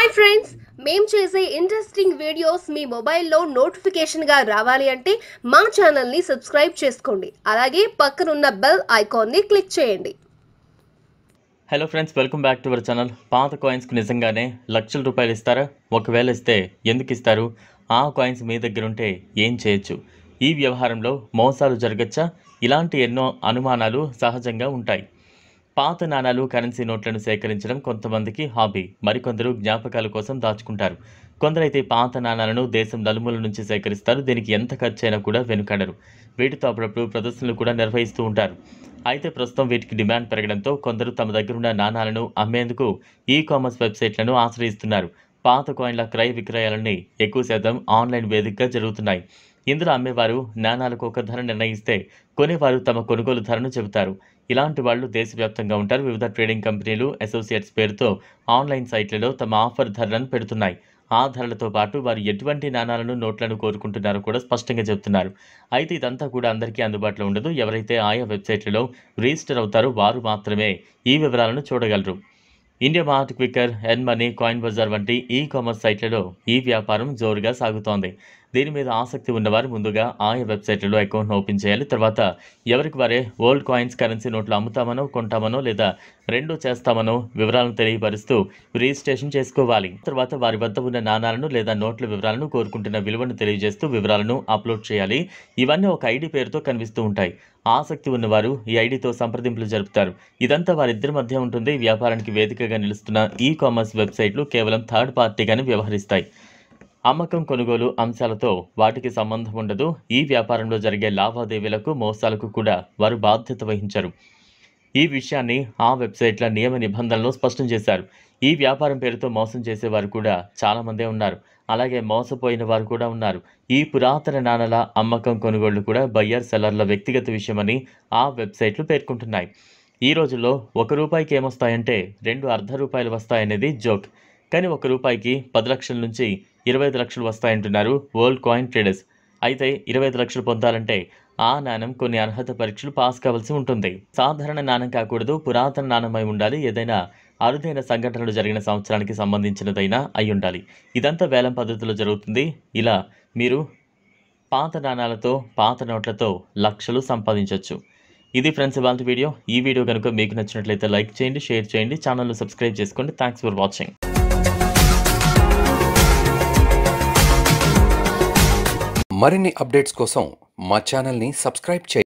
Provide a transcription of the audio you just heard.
hi friends మేం చేసే interesting videos మీ మొబైల్లో నోటిఫికేషన్గా రావాలి అంటే మా ఛానల్ని సబ్స్క్రైబ్ చేసుకోండి అలాగే పక్కనున్న బెల్ ఐకాన్ని క్లిక్ చేయండి hello friends welcome back to our channel పాత కాయిన్స్కి నిజంగానే లక్షల రూపాయలు ఇస్తారా ఒకవేళ ఇస్తే ఎందుకు ఇస్తారు ఆ కాయిన్స్ మీ దగ్గర ఉంటే ఏం చేయొచ్చు ఈ వ్యవహారంలో మోసాలు జరగచ్చా ఇలాంటి ఎన్నో అనుమానాలు సహజంగా ఉంటాయి పాత నాణాలు కరెన్సీ నోట్లను సేకరించడం కొంతమందికి హాబీ మరికొందరు జ్ఞాపకాల కోసం దాచుకుంటారు కొందరైతే పాత నాణాలను దేశం నలుమూల నుంచి సేకరిస్తారు దీనికి ఎంత ఖర్చైనా కూడా వెనుకాడరు వీటితో అప్పుడప్పుడు ప్రదర్శనలు కూడా నిర్వహిస్తూ ఉంటారు అయితే ప్రస్తుతం వీటికి డిమాండ్ పెరగడంతో కొందరు తమ దగ్గరున్న నాణాలను అమ్మేందుకు ఈ కామర్స్ వెబ్సైట్లను ఆశ్రయిస్తున్నారు పాత కాయిన్ల క్రయ విక్రయాలని ఎక్కువ శాతం ఆన్లైన్ వేదికగా జరుగుతున్నాయి ఇందులో అమ్మేవారు నాణాలకు ఒక ధర నిర్ణయిస్తే కొనేవారు తమ కొనుగోలు ధరను చెబుతారు ఇలాంటి వాళ్ళు దేశవ్యాప్తంగా ఉంటారు వివిధ ట్రేడింగ్ కంపెనీలు అసోసియేట్స్ పేరుతో ఆన్లైన్ సైట్లలో తమ ఆఫర్ ధరలను పెడుతున్నాయి ఆ ధరలతో పాటు వారు ఎటువంటి నాణాలను నోట్లను కోరుకుంటున్నారో కూడా స్పష్టంగా చెబుతున్నారు అయితే ఇదంతా కూడా అందరికీ అందుబాటులో ఉండదు ఎవరైతే ఆయా వెబ్సైట్లలో రిజిస్టర్ అవుతారో వారు మాత్రమే ఈ వివరాలను చూడగలరు IndiaMART Quikr and money coin bazaar వంటి ఈ కామర్స్ సైట్లలో ఈ వ్యాపారం జోరుగా సాగుతోంది దీని మీద ఆసక్తి ఉన్నవారు ముందుగా ఆయా వెబ్సైట్లలో అకౌంట్ను ఓపెన్ చేయాలి తర్వాత ఎవరికి వారే ఓల్డ్ కాయిన్స్ కరెన్సీ నోట్లు అమ్ముతామనో కొంటామనో లేదా రెండూ చేస్తామనో వివరాలను తెలియపరుస్తూ రిజిస్ట్రేషన్ చేసుకోవాలి తర్వాత వారి వద్ద ఉన్న నాణాలను లేదా నోట్ల వివరాలను కోరుకుంటున్న విలువను తెలియజేస్తూ వివరాలను అప్లోడ్ చేయాలి ఇవన్నీ ఒక ఐడి పేరుతో కనిపిస్తూ ఉంటాయి ఆసక్తి ఉన్నవారు ఈ ఐడితో సంప్రదింపులు జరుపుతారు ఇదంతా వారిద్దరి మధ్య ఉంటుంది వ్యాపారానికి వేదికగా నిలుస్తున్న ఈ కామర్స్ వెబ్సైట్లు కేవలం థర్డ్ పార్టీగానే వ్యవహరిస్తాయి అమ్మకం కొనుగోలు అంశాలతో వాటికి సంబంధం ఉండదు ఈ వ్యాపారంలో జరిగే లావాదేవీలకు మోసాలకు కూడా వారు బాధ్యత వహించరు ఈ విషయాన్ని ఆ వెబ్సైట్ల నియమ నిబంధనలు స్పష్టం చేశారు ఈ వ్యాపారం పేరుతో మోసం చేసేవారు కూడా చాలామందే ఉన్నారు అలాగే మోసపోయిన వారు కూడా ఉన్నారు ఈ పురాతన నాణాల అమ్మకం కొనుగోళ్లు కూడా బయ్యర్ సెల్లర్ల వ్యక్తిగత విషయమని ఆ వెబ్సైట్లు పేర్కొంటున్నాయి ఈ రోజుల్లో ఒక రూపాయికి ఏమొస్తాయంటే రెండు అర్ధ రూపాయలు వస్తాయనేది జోక్ కానీ ఒక రూపాయికి పది లక్షల నుంచి ఇరవై ఐదు లక్షలు వస్తాయంటున్నారు వరల్డ్ కాయిన్ ట్రేడర్స్ అయితే ఇరవై ఐదు లక్షలు పొందాలంటే ఆ నాణం కొన్ని అర్హత పరీక్షలు పాస్ కావాల్సి ఉంటుంది సాధారణ నాణం కాకూడదు పురాతన నాణమై ఉండాలి ఏదైనా అరుదైన సంఘటనలు జరిగిన సంవత్సరానికి సంబంధించినదైనా అయి ఉండాలి ఇదంతా వేలం పద్ధతిలో జరుగుతుంది ఇలా మీరు పాత నాణాలతో పాత నోట్లతో లక్షలు సంపాదించవచ్చు ఇది ఫ్రెండ్స్ ఇవాళ వీడియో ఈ వీడియో కనుక మీకు నచ్చినట్లయితే లైక్ చేయండి షేర్ చేయండి ఛానల్ను సబ్స్క్రైబ్ చేసుకోండి థ్యాంక్స్ ఫర్ వాచింగ్ మరిన్ని అప్డేట్స్ కోసం మా ఛానల్ని సబ్స్క్రైబ్ చేయండి